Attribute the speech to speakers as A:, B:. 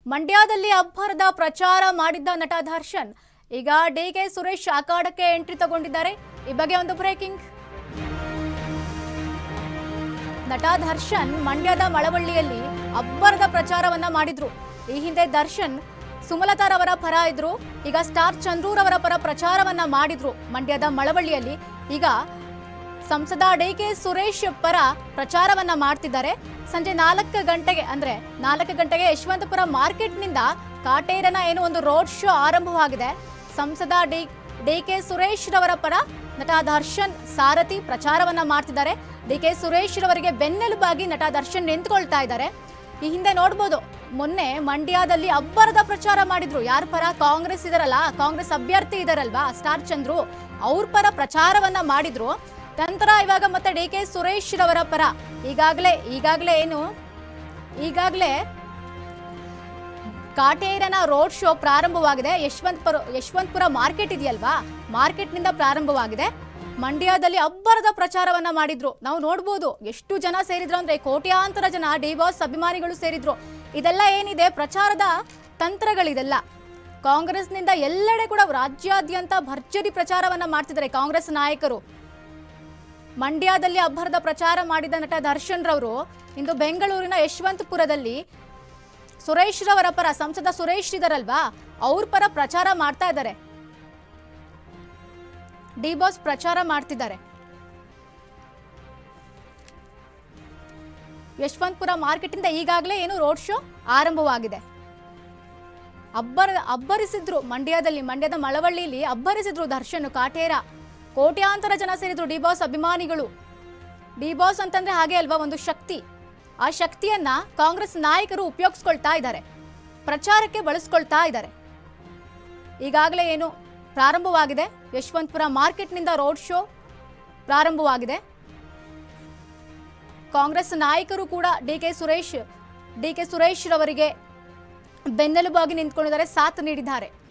A: ಮಂಡ್ಯದಲ್ಲಿ ಅಬ್ಬರದ ಪ್ರಚಾರ ಮಾಡಿದ್ದ ನಟ ದರ್ಶನ್ ಈಗ ಡಿ ಕೆ ಸುರೇಶ್ ಅಖಾಡಕ್ಕೆ ಎಂಟ್ರಿ ತಗೊಂಡಿದ್ದಾರೆ ಈ ಬಗ್ಗೆ ಒಂದು ಬ್ರೇಕಿಂಗ್ ನಟ ದರ್ಶನ್ ಮಂಡ್ಯದ ಮಳವಳ್ಳಿಯಲ್ಲಿ ಅಬ್ಬರದ ಪ್ರಚಾರವನ್ನ ಮಾಡಿದ್ರು ಈ ಹಿಂದೆ ದರ್ಶನ್ ಸುಮಲತಾರವರ ಪರ ಇದ್ರು ಈಗ ಸ್ಟಾರ್ ಚಂದ್ರೂರವರ ಪರ ಪ್ರಚಾರವನ್ನ ಮಾಡಿದ್ರು ಮಂಡ್ಯದ ಮಳವಳ್ಳಿಯಲ್ಲಿ ಈಗ ಸಂಸದ ಡಿ ಕೆ ಸುರೇಶ್ ಪರ ಪ್ರಚಾರವನ್ನ ಮಾಡ್ತಿದ್ದಾರೆ ಸಂಜೆ ನಾಲ್ಕು ಗಂಟೆಗೆ ಅಂದ್ರೆ ನಾಲ್ಕು ಗಂಟೆಗೆ ಯಶವಂತಪುರ ಮಾರ್ಕೆಟ್ನಿಂದ ಕಾಟೇರನ ಏನು ಒಂದು ರೋಡ್ ಶೋ ಆರಂಭವಾಗಿದೆ ಸಂಸದ ಡಿ ಡಿ ಕೆ ಸುರೇಶ್ ರವರ ಪರ ನಟ ದರ್ಶನ್ ಸಾರಥಿ ಪ್ರಚಾರವನ್ನ ಮಾಡ್ತಿದ್ದಾರೆ ಡಿ ಕೆ ಸುರೇಶ್ ರವರಿಗೆ ಬೆನ್ನೆಲುಬಾಗಿ ನಟ ದರ್ಶನ್ ನಿಂತ್ಕೊಳ್ತಾ ಇದ್ದಾರೆ ಈ ಹಿಂದೆ ನೋಡ್ಬೋದು ಮೊನ್ನೆ ಮಂಡ್ಯದಲ್ಲಿ ಅಬ್ಬರದ ಪ್ರಚಾರ ಮಾಡಿದ್ರು ಯಾರ ಪರ ಕಾಂಗ್ರೆಸ್ ಇದರಲ್ಲ ಕಾಂಗ್ರೆಸ್ ಅಭ್ಯರ್ಥಿ ಇದಾರಲ್ವಾ ಸ್ಟಾರ್ ಚಂದ್ರು ಅವ್ರ ಪರ ಪ್ರಚಾರವನ್ನ ಮಾಡಿದ್ರು ನಂತರ ಇವಾಗ ಮತ್ತೆ ಡಿ ಕೆ ಸುರೇಶ್ ರವರ ಪರ ಈಗಾಗಲೇ ಈಗಾಗಲೇ ಏನು ಈಗಾಗಲೇ ಕಾಟೇರನ ರೋಡ್ ಶೋ ಪ್ರಾರಂಭವಾಗಿದೆ ಯಶವಂತಪುರ ಯಶವಂತಪುರ ಮಾರ್ಕೆಟ್ ಇದೆಯಲ್ವಾ ಮಾರ್ಕೆಟ್ನಿಂದ ಪ್ರಾರಂಭವಾಗಿದೆ ಮಂಡ್ಯದಲ್ಲಿ ಅಬ್ಬರದ ಪ್ರಚಾರವನ್ನ ಮಾಡಿದ್ರು ನಾವು ನೋಡ್ಬೋದು ಎಷ್ಟು ಜನ ಸೇರಿದ್ರು ಅಂದ್ರೆ ಕೋಟ್ಯಾಂತರ ಜನ ಡಿ ಬಾಸ್ ಅಭಿಮಾನಿಗಳು ಸೇರಿದ್ರು ಇದೆಲ್ಲ ಏನಿದೆ ಪ್ರಚಾರದ ತಂತ್ರಗಳಿದೆಲ್ಲ ಕಾಂಗ್ರೆಸ್ನಿಂದ ಎಲ್ಲೆಡೆ ಕೂಡ ರಾಜ್ಯಾದ್ಯಂತ ಭರ್ಜರಿ ಪ್ರಚಾರವನ್ನ ಮಾಡ್ತಿದ್ದಾರೆ ಕಾಂಗ್ರೆಸ್ ನಾಯಕರು ಮಂಡ್ಯದಲ್ಲಿ ಅಬ್ಬರದ ಪ್ರಚಾರ ಮಾಡಿದ ನಟ ದರ್ಶನ್ ರವರು ಇಂದು ಬೆಂಗಳೂರಿನ ಯಶವಂತಪುರದಲ್ಲಿ ಸುರೇಶ್ ರವರ ಪರ ಸಂಸದ ಸುರೇಶ್ ಇದಾರಲ್ವಾ ಅವ್ರ ಪರ ಪ್ರಚಾರ ಮಾಡ್ತಾ ಇದ್ದಾರೆ ಡಿ ಬಾಸ್ ಪ್ರಚಾರ ಮಾಡ್ತಿದ್ದಾರೆ ಯಶವಂತಪುರ ಮಾರ್ಕೆಟಿಂದ ಈಗಾಗಲೇ ಏನು ರೋಡ್ ಶೋ ಆರಂಭವಾಗಿದೆ ಅಬ್ಬರ ಅಬ್ಬರಿಸಿದ್ರು ಮಂಡ್ಯದಲ್ಲಿ ಮಂಡ್ಯದ ಮಳವಳ್ಳಿಯಲ್ಲಿ ಅಬ್ಬರಿಸಿದ್ರು ದರ್ಶನ್ ಕಾಟೇರ ಕೋಟ್ಯಾಂತರ ಜನ ಸೇರಿದ್ರು ಡಿ ಬಾಸ್ ಅಭಿಮಾನಿಗಳು ಡಿ ಬಾಸ್ ಅಂತಂದ್ರೆ ಹಾಗೆ ಅಲ್ವಾ ಒಂದು ಶಕ್ತಿ ಆ ಶಕ್ತಿಯನ್ನ ಕಾಂಗ್ರೆಸ್ ನಾಯಕರು ಉಪಯೋಗಿಸ್ಕೊಳ್ತಾ ಇದ್ದಾರೆ ಪ್ರಚಾರಕ್ಕೆ ಬಳಸ್ಕೊಳ್ತಾ ಇದ್ದಾರೆ ಈಗಾಗಲೇ ಏನು ಪ್ರಾರಂಭವಾಗಿದೆ ಯಶವಂತಪುರ ಮಾರ್ಕೆಟ್ನಿಂದ ರೋಡ್ ಶೋ ಪ್ರಾರಂಭವಾಗಿದೆ ಕಾಂಗ್ರೆಸ್ ನಾಯಕರು ಕೂಡ D K Suresh D K Suresh ರವರಿಗೆ ಬೆನ್ನೆಲುಬಾಗಿ ನಿಂತ್ಕೊಂಡಿದ್ದಾರೆ ಸಾಥ್ ನೀಡಿದ್ದಾರೆ